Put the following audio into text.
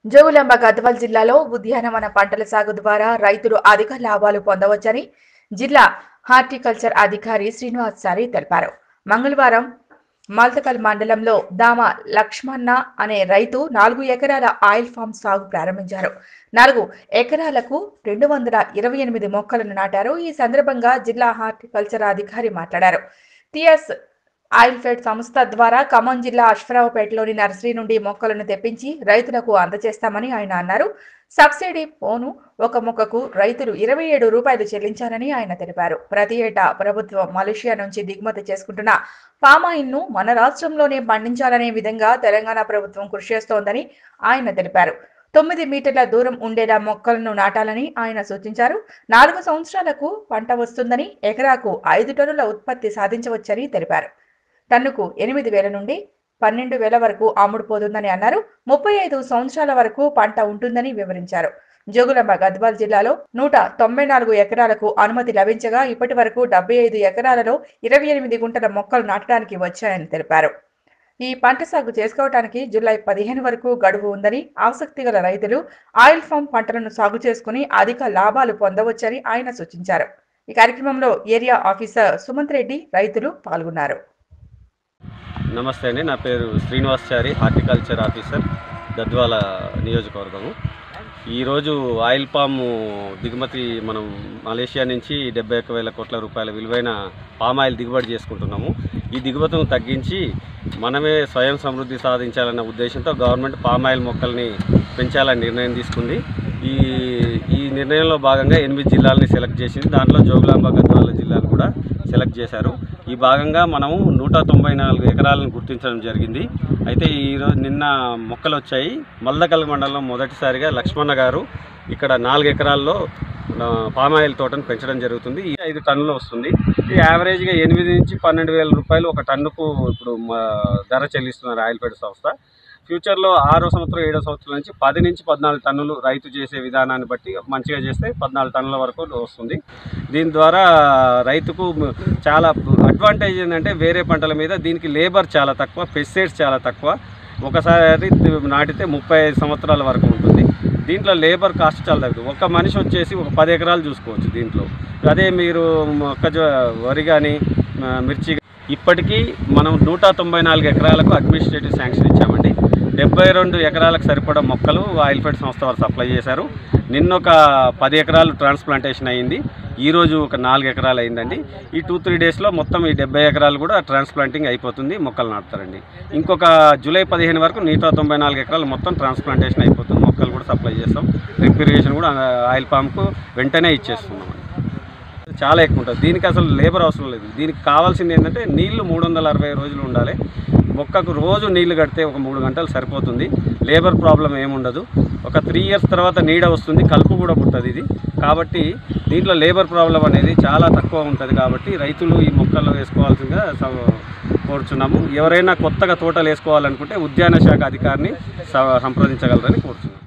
జోగులాంబ గద్వాల్ జిల్లాలో ఉద్యానవన పంటల సాగు ద్వారా రైతులు అధిక లాభాలు పొందవచ్చని జిల్లా హార్టికల్చర్ అధికారి శ్రీనివాస్ సారి తెలిపారు మంగళవారం మల్తకల్ మండలంలో దామ లక్ష్మణ అనే రైతు నాలుగు ఎకరాల ఆయిల్ ఫామ్ సాగు ప్రారంభించారు నాలుగు ఎకరాలకు రెండు వందల ఇరవై ఎనిమిది మొక్కలను నాటారు ఈ సందర్భంగా జిల్లా హార్టికల్చర్ అధికారి మాట్లాడారు టిఎస్ ఆయిల్ ఫెడ్ సంస్థ ద్వారా ఖమ్మం జిల్లా అశ్వరావుపేటలోని నర్సరీ నుండి మొక్కలను తెప్పించి రైతులకు అందజేస్తామని ఆయన అన్నారు సబ్సిడీ పోను ఒక మొక్కకు రైతులు ఇరవై ఏడు రూపాయలు చెల్లించాలని ఆయన తెలిపారు ప్రతి ఏటా ప్రభుత్వం మలేషియా నుంచి దిగుమతి చేసుకుంటున్న పామాయిల్ ను మన రాష్ట్రంలోనే పండించాలనే విధంగా తెలంగాణ ప్రభుత్వం కృషి చేస్తోందని ఆయన తెలిపారు తొమ్మిది మీటర్ల దూరం ఉండేలా మొక్కలను నాటాలని ఆయన సూచించారు నాలుగు సంవత్సరాలకు పంట వస్తుందని ఎకరాకు ఐదు టన్నుల ఉత్పత్తి సాధించవచ్చని తెలిపారు టన్నుకు ఎనిమిది వేల నుండి పన్నెండు వేల వరకు అమ్ముడుపోతుందని అన్నారు ముప్పై ఐదు సంవత్సరాల వరకు పంట ఉంటుందని వివరించారు జోగులాంబ గద్వాల్ జిల్లాలో నూట తొంభై నాలుగు ఎకరాలకు అనుమతి లభించగా ఇప్పటి వరకు డెబ్బై ఐదు ఎకరాలలో ఇరవై ఎనిమిది గుంటల మొక్కలు నాటడానికి వచ్చాయని తెలిపారు ఈ పంట సాగు చేసుకోవటానికి జూలై పదిహేను వరకు గడువు ఉందని ఆసక్తి గల రైతులు ఆయిల్ ఫామ్ పంటలను సాగు చేసుకుని అధిక లాభాలు పొందవచ్చని ఆయన సూచించారు ఈ కార్యక్రమంలో ఏరియా ఆఫీసర్ సుమంత్ రెడ్డి రైతులు పాల్గొన్నారు నమస్తే అండి నా పేరు శ్రీనివాసాచారి హార్టికల్చర్ ఆఫీసర్ గద్వాల నియోజకవర్గము ఈరోజు ఆయిల్ పామ్ దిగుమతి మనం మలేషియా నుంచి డెబ్బై ఒక్క వేల కోట్ల రూపాయల విలువైన పామ్ ఆయిల్ దిగుబడి చేసుకుంటున్నాము ఈ దిగుమతును తగ్గించి మనమే స్వయం సమృద్ధి సాధించాలన్న ఉద్దేశంతో గవర్నమెంట్ పామ్ ఆయిల్ మొక్కల్ని పెంచాలని నిర్ణయం తీసుకుంది ఈ ఈ నిర్ణయంలో భాగంగా ఎనిమిది జిల్లాలని సెలెక్ట్ చేసింది దాంట్లో జోగులాంబ గద్వాల జిల్లాను కూడా సెలెక్ట్ చేశారు ఈ భాగంగా మనము నూట తొంభై నాలుగు ఎకరాలను గుర్తించడం జరిగింది అయితే ఈరోజు నిన్న మొక్కలు వచ్చాయి మల్దకల్ మండలంలో మొదటిసారిగా లక్ష్మణ గారు ఇక్కడ నాలుగు ఎకరాల్లో ఆ, పామాయిల్ తోటను పెంచడం జరుగుతుంది ఈ ఐదు టన్నులు వస్తుంది ఇది యావరేజ్గా ఎనిమిది నుంచి పన్నెండు వేల రూపాయలు ఒక టన్నుకు ఇప్పుడు మ, ధర చెల్లిస్తున్నారు ఆయిల్ ఫెడ్ సంస్థ ఫ్యూచర్లో ఆరో సంవత్సరం ఏడో సంవత్సరం నుంచి పది నుంచి పద్నాలుగు టన్నులు రైతు చేసే విధానాన్ని బట్టి మంచిగా చేస్తే పద్నాలుగు టన్నుల వరకు వస్తుంది దీని ద్వారా రైతుకు చాలా అడ్వాంటేజ్ ఏంటంటే వేరే పంటల మీద దీనికి లేబర్ చాలా తక్కువ పెస్టిసైడ్స్ చాలా తక్కువ ఒకసారి నాటితే ముప్పై ఐదు సంవత్సరాల వరకు ఉంటుంది దీంట్లో లేబర్ కాస్ట్ చాలా తగ్గుతుంది ఒక మనిషి వచ్చేసి ఒక పది ఎకరాలు చూసుకోవచ్చు దీంట్లో అదే మీరు మొక్కజొ వరి కానీ మిర్చి గా- ఇప్పటికీ మనం నూట తొంభై నాలుగు ఎకరాలకు అడ్మినిస్ట్రేటివ్ శాంక్షన్ ఇచ్చామండి డెబ్బై రెండు ఎకరాలకు సరిపడా మొక్కలు ఆయిల్ ఫెడ్ సంస్థ వారు సప్లై చేశారు నిన్న ఒక పది ఎకరాలు ట్రాన్స్ప్లాంటేషన్ అయ్యింది ఈరోజు ఒక నాలుగు ఎకరాలు అయిందండి ఈ టూ త్రీ డేస్లో మొత్తం ఈ డెబ్బై ఎకరాలు కూడా ట్రాన్స్ప్లాంటింగ్ అయిపోతుంది మొక్కలు నాటుతారండి ఇంకొక జూలై పదిహేను వరకు నూట తొంభై నాలుగు ఎకరాలు మొత్తం ట్రాన్స్ప్లాంటేషన్ అయిపోతుంది మొక్కలు కూడా సప్లై చేస్తాం డ్రిప్ ఇరిగేషన్ కూడా ఆయిల్ పాంప్కు వెంటనే ఇచ్చేస్తున్నాం చాలా ఎక్కువ ఉంటుంది దీనికి అసలు లేబర్ అవసరం లేదు దీనికి కావాల్సింది ఏంటంటే నీళ్లు మూడు వందల అరవై రోజులు ఉండాలి మొక్కకు రోజు నీళ్లు కడితే ఒక మూడు గంటలు సరిపోతుంది లేబర్ ప్రాబ్లం ఏముండదు ఒక త్రీ ఇయర్స్ తర్వాత నీడ వస్తుంది కలుపు కూడా పుట్టదు ఇది కాబట్టి దీంట్లో లేబర్ ప్రాబ్లం అనేది చాలా తక్కువ ఉంటుంది కాబట్టి రైతులు ఈ మొక్కలు వేసుకోవాల్సిందిగా స- కోరుచున్నాము ఎవరైనా కొత్తగా తోటలు వేసుకోవాలనుకుంటే ఉద్యాన శాఖ అధికారిని స- సంప్రదించగలరని కోరుచున్నాము